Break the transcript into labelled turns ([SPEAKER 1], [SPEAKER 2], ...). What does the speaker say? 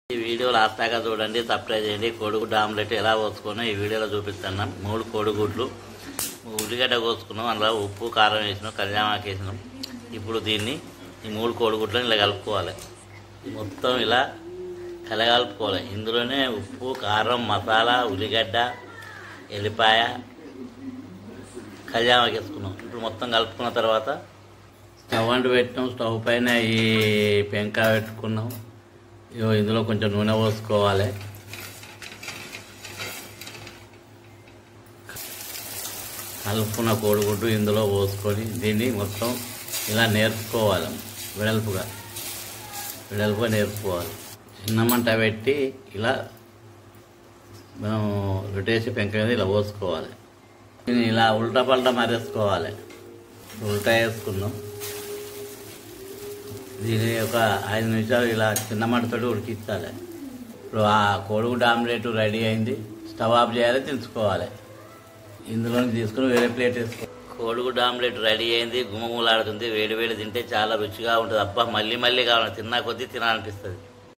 [SPEAKER 1] ఈ video last దాకా చూడండి సబ్స్క్రైబ్ చేయండి కోడిగుడ్డు ఆమ్లెట్ ఎలా పోసుకున్నా ఈ వీడియోలో చూపిస్తున్నాం మూడు కోడిగుడ్లు ఉల్లిగడ్డ కోసుకున్నాం అందులో ఉప్పు కారం వేసినాం కళ్యామాకు వేసినాం ఇప్పుడు దీన్ని ఈ మూడు కోడిగుడ్లను ఇలా కలుపుకోవాలి మొత్తం ఇలా కలగలుపుకోవాలి ఇందులోనే ఉప్పు కారం మసాలా ఉల్లిగడ్డ ఎల్లిపాయ కళ్యామాకు వేసుకున్నాం ఇప్పుడు మొత్తం కలుపుకున్న తర్వాత స్టవ్ అంటు పెట్టినాం స్టవ్ పైన ఈ పెంక పెట్టుకున్నాం ఇగో ఇందులో కొంచెం నూనె పోసుకోవాలి కలుపుకున్న కోడిగుడ్డు ఇందులో పోసుకొని దీన్ని మొత్తం ఇలా నేర్పుకోవాలి వెడల్పుగా వెడల్పుగా నేర్పుకోవాలి చిన్న మంట పెట్టి ఇలా మనం రొటేసి పెంక మీద ఇలా పోసుకోవాలి దీన్ని ఇలా ఉల్టా పల్టా మరేసుకోవాలి ఉల్టా వేసుకున్నాం దీన్ని ఒక ఐదు నిమిషాలు ఇలా చిన్న మంటతో ఉడికించాలి ఇప్పుడు ఆ కోడిగుడ్డు ఆమ్లెట్ రెడీ అయింది స్టవ్ ఆఫ్ చేయాలి తెలుసుకోవాలి ఇందులో తీసుకుని వేరే ప్లేట్ వేసుకో కోడిగుడ్డు ఆమ్లెట్ రెడీ అయింది గుమగుమలాడుతుంది వేడి వేడి తింటే చాలా రుచిగా ఉంటుంది అబ్బా మళ్ళీ మళ్ళీ కావాలి తిన్నా కొద్దీ తినాలనిపిస్తుంది